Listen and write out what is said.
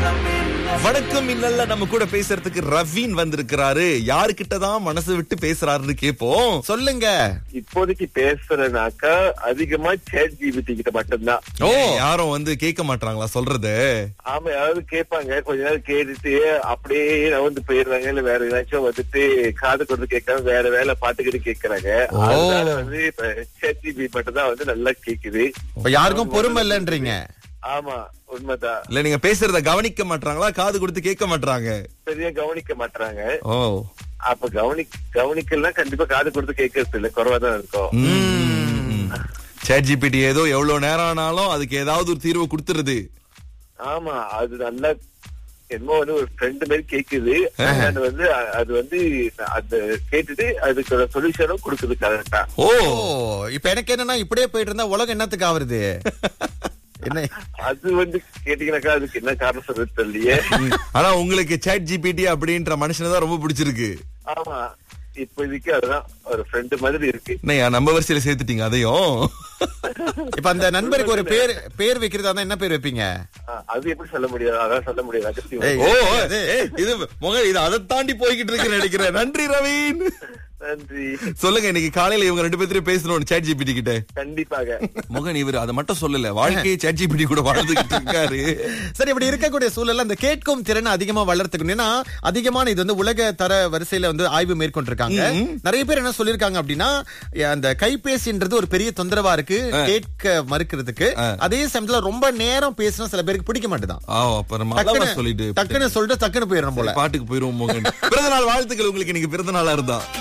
வணக்கம் இல்லல்ல நம்ம கூட பேசுறதுக்கு ரவீன் வந்திருக்கிறாரு யாருக்கிட்ட தான் மனசு விட்டு பேசுறாருன்னு கேப்போம் சொல்லுங்க இப்போதைக்கு பேசுறேனாக்கா அதிகமா சேட் ஜிபிடி கிட்ட மட்டும்தான் ஓ யாரும் வந்து கேட்க மாட்டாங்களா சொல்றது ஆமா யாராவது கேட்பாங்க கொஞ்ச நேரம் கேட்டுட்டு அப்படியே வந்து போயிடுறாங்க இல்ல வேற ஏதாச்சும் வந்துட்டு காது கொடுத்து கேட்காம வேற வேலை பாத்துக்கிட்டு கேக்குறாங்க அதனால வந்து இப்ப சேட் ஜிபி மட்டும் தான் வந்து நல்லா கேக்குது இப்ப யாருக்கும் பொறுமை இல்லைன்றீங்க ஆமா உண்மைதான் இல்ல நீங்க பேசுறத கவனிக்க மாட்டாங்களா காது கொடுத்து கேட்க மாட்டாங்க சரியா கவனிக்க மாட்டாங்க ஓ அப்ப கவனி கவனிக்கலாம் கண்டிப்பா காது கொடுத்து கேட்கறது இல்ல குறைவா தான் இருக்கும் சேட் ஜிபிடி ஏதோ எவ்வளவு நேரம் ஆனாலும் அதுக்கு ஏதாவது ஒரு தீர்வு கொடுத்துருது ஆமா அது நல்லா என்னமோ வந்து ஒரு ஃப்ரெண்ட் மாதிரி கேக்குது அது வந்து அ- அது வந்து அந்த கேட்டுட்டு அதுக்கு சொல்யூஷனும் கொடுக்குது கரெக்டா ஓ ஓ இப்ப எனக்கு என்னன்னா இப்படியே போயிட்டு இருந்தா உலகம் என்னத்துக்கு ஆவருது என்ன அது வந்து கேட்டீங்கன்னாக்கா அதுக்கு என்ன காரணம் சொல்றது தெரியலையே ம். ஆனா உங்களுக்கு சேட் ஜிபிடி அப்படின்ற மனுஷனை தான் ரொம்ப பிடிச்சிருக்கு ஆமா இப்போதைக்கு அதுதான் ஒரு ஃப்ரெண்ட் மாதிரி இருக்கு என்னய்யா, நம்ம வரிசையில சேர்த்துட்டீங்க அதையும் இப்ப அந்த நண்பருக்கு ஒரு பேர் பேர் வைக்கிறதா இருந்தா என்ன பேர் வைப்பீங்க ஆ, அது எப்படி சொல்ல முடியாது அதான் சொல்ல முடியாது அகத்தியம் ஏய். ஓ ஏய், இது முக இது அதை தாண்டி போய்கிட்டு இருக்கு நினைக்கிறேன் நன்றி ரவீன் நன்றி சொல்லுங்க இன்னைக்கு காலையில இவங்க ரெண்டு பேர்த்தையும் பேசணும் சேட் ஜிபிடி கிட்ட கண்டிப்பாக முகன் இவர் அதை மட்டும் சொல்லல வாழ்க்கையை சேட் ஜிபிடி கூட வாழ்ந்துகிட்டு இருக்காரு சரி இப்படி இருக்கக்கூடிய சூழல்ல அந்த கேட்கும் திறன் அதிகமா வளர்த்துக்கணும் ஏன்னா அதிகமான இது வந்து உலக தர வரிசையில வந்து ஆய்வு மேற்கொண்டிருக்காங்க நிறைய பேர் என்ன சொல்லிருக்காங்க அப்படின்னா அந்த கைபேசின்றது ஒரு பெரிய தொந்தரவா இருக்கு கேட்க மறுக்கிறதுக்கு அதே சமயத்துல ரொம்ப நேரம் பேசினா சில பேருக்கு பிடிக்க மாட்டேதான் ஆ அப்புறம் அளவா சொல்லிட்டு டக்குன்னு சொல்லிட்டு டக்குன்னு போயிடணும் போல பாட்டுக்கு போயிருவோம் மோகன் பிறந்த நாள் வாழ்த்துக்கள் உங்களுக்கு இன்னைக்கு பிறந்த நாளா இருந்தா